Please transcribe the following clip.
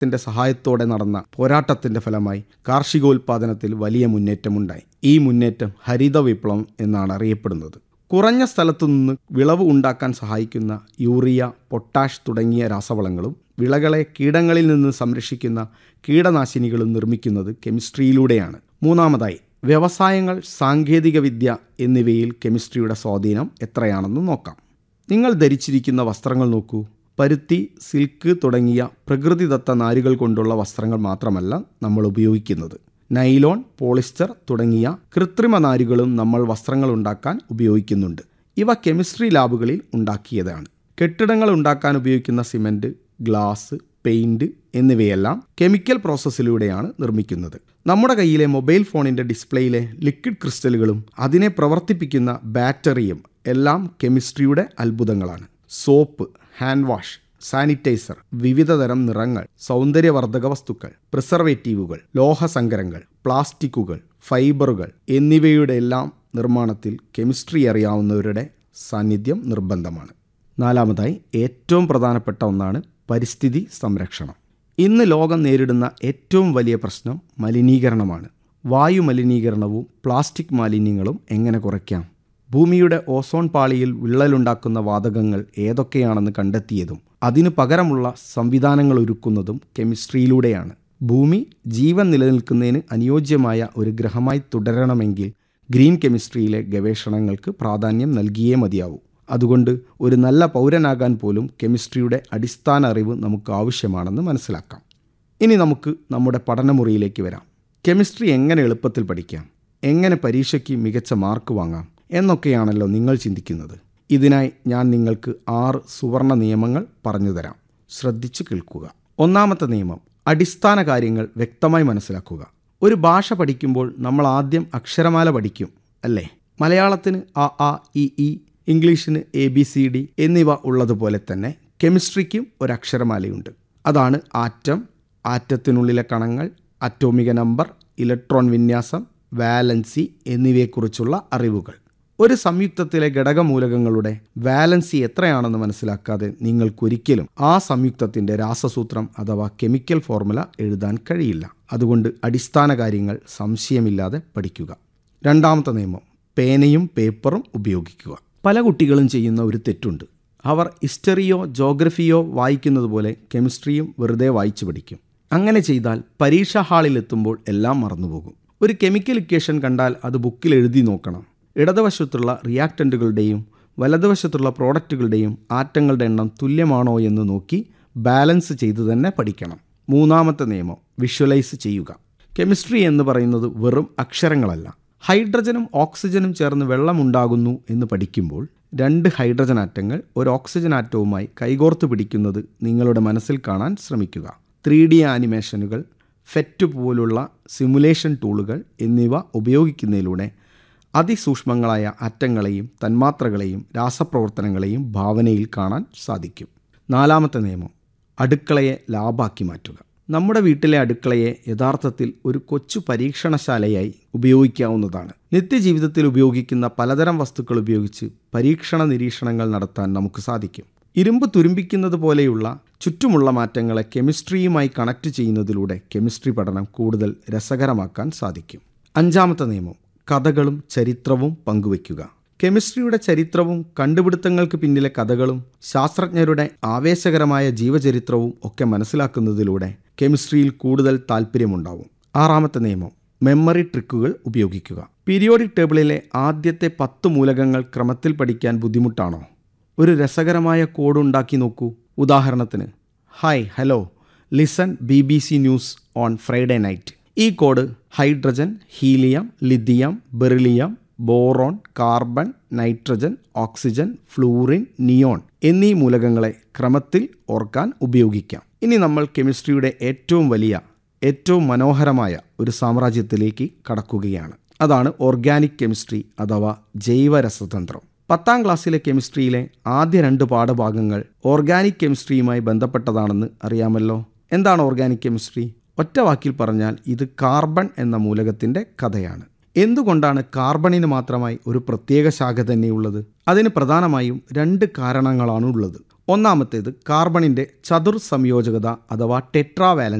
ത്തിന്റെ സഹായത്തോടെ നടന്ന പോരാട്ടത്തിന്റെ ഫലമായി കാർഷികോൽപാദനത്തിൽ വലിയ മുന്നേറ്റമുണ്ടായി ഈ മുന്നേറ്റം ഹരിത വിപ്ലവം എന്നാണ് അറിയപ്പെടുന്നത് കുറഞ്ഞ സ്ഥലത്തു നിന്ന് വിളവ് ഉണ്ടാക്കാൻ സഹായിക്കുന്ന യൂറിയ പൊട്ടാഷ് തുടങ്ങിയ രാസവളങ്ങളും വിളകളെ കീടങ്ങളിൽ നിന്ന് സംരക്ഷിക്കുന്ന കീടനാശിനികളും നിർമ്മിക്കുന്നത് കെമിസ്ട്രിയിലൂടെയാണ് മൂന്നാമതായി വ്യവസായങ്ങൾ സാങ്കേതികവിദ്യ എന്നിവയിൽ കെമിസ്ട്രിയുടെ സ്വാധീനം എത്രയാണെന്ന് നോക്കാം നിങ്ങൾ ധരിച്ചിരിക്കുന്ന വസ്ത്രങ്ങൾ നോക്കൂ പരുത്തി സിൽക്ക് തുടങ്ങിയ പ്രകൃതിദത്ത നാരുകൾ കൊണ്ടുള്ള വസ്ത്രങ്ങൾ മാത്രമല്ല നമ്മൾ ഉപയോഗിക്കുന്നത് നൈലോൺ പോളിസ്റ്റർ തുടങ്ങിയ കൃത്രിമ നാരുകളും നമ്മൾ വസ്ത്രങ്ങൾ ഉണ്ടാക്കാൻ ഉപയോഗിക്കുന്നുണ്ട് ഇവ കെമിസ്ട്രി ലാബുകളിൽ ഉണ്ടാക്കിയതാണ് കെട്ടിടങ്ങൾ ഉണ്ടാക്കാൻ ഉപയോഗിക്കുന്ന സിമൻറ്റ് ഗ്ലാസ് പെയിന്റ് എന്നിവയെല്ലാം കെമിക്കൽ പ്രോസസ്സിലൂടെയാണ് നിർമ്മിക്കുന്നത് നമ്മുടെ കയ്യിലെ മൊബൈൽ ഫോണിന്റെ ഡിസ്പ്ലേയിലെ ലിക്വിഡ് ക്രിസ്റ്റലുകളും അതിനെ പ്രവർത്തിപ്പിക്കുന്ന ബാറ്ററിയും എല്ലാം കെമിസ്ട്രിയുടെ അത്ഭുതങ്ങളാണ് സോപ്പ് ഹാൻഡ് വാഷ് സാനിറ്റൈസർ വിവിധതരം നിറങ്ങൾ സൗന്ദര്യവർദ്ധക വസ്തുക്കൾ പ്രിസർവേറ്റീവുകൾ ലോഹസങ്കരങ്ങൾ പ്ലാസ്റ്റിക്കുകൾ ഫൈബറുകൾ എന്നിവയുടെ എല്ലാം നിർമ്മാണത്തിൽ കെമിസ്ട്രി അറിയാവുന്നവരുടെ സാന്നിധ്യം നിർബന്ധമാണ് നാലാമതായി ഏറ്റവും പ്രധാനപ്പെട്ട ഒന്നാണ് പരിസ്ഥിതി സംരക്ഷണം ഇന്ന് ലോകം നേരിടുന്ന ഏറ്റവും വലിയ പ്രശ്നം മലിനീകരണമാണ് വായു മലിനീകരണവും പ്ലാസ്റ്റിക് മാലിന്യങ്ങളും എങ്ങനെ കുറയ്ക്കാം ഭൂമിയുടെ ഓസോൺ പാളിയിൽ വിള്ളലുണ്ടാക്കുന്ന വാതകങ്ങൾ ഏതൊക്കെയാണെന്ന് കണ്ടെത്തിയതും അതിനു പകരമുള്ള സംവിധാനങ്ങൾ ഒരുക്കുന്നതും കെമിസ്ട്രിയിലൂടെയാണ് ഭൂമി ജീവൻ നിലനിൽക്കുന്നതിന് അനുയോജ്യമായ ഒരു ഗ്രഹമായി തുടരണമെങ്കിൽ ഗ്രീൻ കെമിസ്ട്രിയിലെ ഗവേഷണങ്ങൾക്ക് പ്രാധാന്യം നൽകിയേ മതിയാവൂ അതുകൊണ്ട് ഒരു നല്ല പൗരനാകാൻ പോലും കെമിസ്ട്രിയുടെ അടിസ്ഥാന അറിവ് നമുക്ക് ആവശ്യമാണെന്ന് മനസ്സിലാക്കാം ഇനി നമുക്ക് നമ്മുടെ പഠനമുറിയിലേക്ക് വരാം കെമിസ്ട്രി എങ്ങനെ എളുപ്പത്തിൽ പഠിക്കാം എങ്ങനെ പരീക്ഷയ്ക്ക് മികച്ച മാർക്ക് വാങ്ങാം എന്നൊക്കെയാണല്ലോ നിങ്ങൾ ചിന്തിക്കുന്നത് ഇതിനായി ഞാൻ നിങ്ങൾക്ക് ആറ് സുവർണ നിയമങ്ങൾ പറഞ്ഞു തരാം ശ്രദ്ധിച്ചു കേൾക്കുക ഒന്നാമത്തെ നിയമം അടിസ്ഥാന കാര്യങ്ങൾ വ്യക്തമായി മനസ്സിലാക്കുക ഒരു ഭാഷ പഠിക്കുമ്പോൾ നമ്മൾ ആദ്യം അക്ഷരമാല പഠിക്കും അല്ലേ മലയാളത്തിന് അ ആ ഇ ഈ ഇംഗ്ലീഷിന് എ ബി സി ഡി എന്നിവ ഉള്ളതുപോലെ തന്നെ കെമിസ്ട്രിക്കും ഒരു അക്ഷരമാലയുണ്ട് അതാണ് ആറ്റം ആറ്റത്തിനുള്ളിലെ കണങ്ങൾ അറ്റോമിക നമ്പർ ഇലക്ട്രോൺ വിന്യാസം വാലൻസി എന്നിവയെക്കുറിച്ചുള്ള അറിവുകൾ ഒരു സംയുക്തത്തിലെ ഘടകമൂലകങ്ങളുടെ വാലൻസി എത്രയാണെന്ന് മനസ്സിലാക്കാതെ നിങ്ങൾക്കൊരിക്കലും ആ സംയുക്തത്തിന്റെ രാസസൂത്രം അഥവാ കെമിക്കൽ ഫോർമുല എഴുതാൻ കഴിയില്ല അതുകൊണ്ട് അടിസ്ഥാന കാര്യങ്ങൾ സംശയമില്ലാതെ പഠിക്കുക രണ്ടാമത്തെ നിയമം പേനയും പേപ്പറും ഉപയോഗിക്കുക പല കുട്ടികളും ചെയ്യുന്ന ഒരു തെറ്റുണ്ട് അവർ ഹിസ്റ്ററിയോ ജോഗ്രഫിയോ വായിക്കുന്നത് പോലെ കെമിസ്ട്രിയും വെറുതെ വായിച്ചു പഠിക്കും അങ്ങനെ ചെയ്താൽ പരീക്ഷാ ഹാളിലെത്തുമ്പോൾ എല്ലാം മറന്നുപോകും ഒരു കെമിക്കൽ ഇക്വേഷൻ കണ്ടാൽ അത് ബുക്കിൽ എഴുതി നോക്കണം ഇടതുവശത്തുള്ള റിയാക്റ്റൻറ്റുകളുടെയും വലതുവശത്തുള്ള പ്രോഡക്റ്റുകളുടെയും ആറ്റങ്ങളുടെ എണ്ണം തുല്യമാണോ എന്ന് നോക്കി ബാലൻസ് ചെയ്തു തന്നെ പഠിക്കണം മൂന്നാമത്തെ നിയമം വിഷ്വലൈസ് ചെയ്യുക കെമിസ്ട്രി എന്ന് പറയുന്നത് വെറും അക്ഷരങ്ങളല്ല ഹൈഡ്രജനും ഓക്സിജനും ചേർന്ന് വെള്ളമുണ്ടാകുന്നു എന്ന് പഠിക്കുമ്പോൾ രണ്ട് ഹൈഡ്രജൻ ആറ്റങ്ങൾ ഒരു ഓക്സിജൻ ആറ്റവുമായി കൈകോർത്ത് പിടിക്കുന്നത് നിങ്ങളുടെ മനസ്സിൽ കാണാൻ ശ്രമിക്കുക ത്രീ ഡി ആനിമേഷനുകൾ ഫെറ്റ് പോലുള്ള സിമുലേഷൻ ടൂളുകൾ എന്നിവ ഉപയോഗിക്കുന്നതിലൂടെ അതിസൂക്ഷ്മങ്ങളായ ആറ്റങ്ങളെയും തന്മാത്രകളെയും രാസപ്രവർത്തനങ്ങളെയും ഭാവനയിൽ കാണാൻ സാധിക്കും നാലാമത്തെ നിയമം അടുക്കളയെ ലാഭാക്കി മാറ്റുക നമ്മുടെ വീട്ടിലെ അടുക്കളയെ യഥാർത്ഥത്തിൽ ഒരു കൊച്ചു പരീക്ഷണശാലയായി ഉപയോഗിക്കാവുന്നതാണ് നിത്യജീവിതത്തിൽ ഉപയോഗിക്കുന്ന പലതരം വസ്തുക്കൾ ഉപയോഗിച്ച് പരീക്ഷണ നിരീക്ഷണങ്ങൾ നടത്താൻ നമുക്ക് സാധിക്കും ഇരുമ്പ് തുരുമ്പിക്കുന്നത് പോലെയുള്ള ചുറ്റുമുള്ള മാറ്റങ്ങളെ കെമിസ്ട്രിയുമായി കണക്ട് ചെയ്യുന്നതിലൂടെ കെമിസ്ട്രി പഠനം കൂടുതൽ രസകരമാക്കാൻ സാധിക്കും അഞ്ചാമത്തെ നിയമം കഥകളും ചരിത്രവും പങ്കുവയ്ക്കുക കെമിസ്ട്രിയുടെ ചരിത്രവും കണ്ടുപിടുത്തങ്ങൾക്ക് പിന്നിലെ കഥകളും ശാസ്ത്രജ്ഞരുടെ ആവേശകരമായ ജീവചരിത്രവും ഒക്കെ മനസ്സിലാക്കുന്നതിലൂടെ കെമിസ്ട്രിയിൽ കൂടുതൽ താല്പര്യമുണ്ടാവും ആറാമത്തെ നിയമം മെമ്മറി ട്രിക്കുകൾ ഉപയോഗിക്കുക പീരിയോഡിക് ടേബിളിലെ ആദ്യത്തെ പത്ത് മൂലകങ്ങൾ ക്രമത്തിൽ പഠിക്കാൻ ബുദ്ധിമുട്ടാണോ ഒരു രസകരമായ കോഡ് ഉണ്ടാക്കി നോക്കൂ ഉദാഹരണത്തിന് hi hello listen B B C news on Friday night ഈ code hydrogen helium lithium beryllium boron carbon nitrogen oxygen fluorine neon എന്നീ മൂലകങ്ങളെ ക്രമത്തിൽ ഓർക്കാൻ ഉപയോഗിക്കാം ഇനി നമ്മൾ കെമിസ്ട്രിയുടെ ഏറ്റവും വലിയ ഏറ്റവും മനോഹരമായ ഒരു സാമ്രാജ്യത്തിലേക്ക് കടക്കുകയാണ് അതാണ് ഓർഗാനിക് കെമിസ്ട്രി അഥവാ ജൈവരസതന്ത്രം പത്താം ക്ലാസ്സിലെ കെമിസ്ട്രിയിലെ ആദ്യ രണ്ട് പാഠഭാഗങ്ങൾ ഓർഗാനിക് കെമിസ്ട്രിയുമായി ബന്ധപ്പെട്ടതാണെന്ന് അറിയാമല്ലോ എന്താണ് ഓർഗാനിക് കെമിസ്ട്രി ഒറ്റ വാക്കിൽ പറഞ്ഞാൽ ഇത് കാർബൺ എന്ന മൂലകത്തിൻ്റെ കഥയാണ് എന്തുകൊണ്ടാണ് കാർബണിന് മാത്രമായി ഒരു പ്രത്യേക ശാഖ തന്നെയുള്ളത് അതിന് പ്രധാനമായും രണ്ട് കാരണങ്ങളാണ് ഉള്ളത് ഒന്നാമത്തേത് കാർബണിന്റെ ചതുർ സംയോജകത അഥവാ ടെട്രാവാലൻ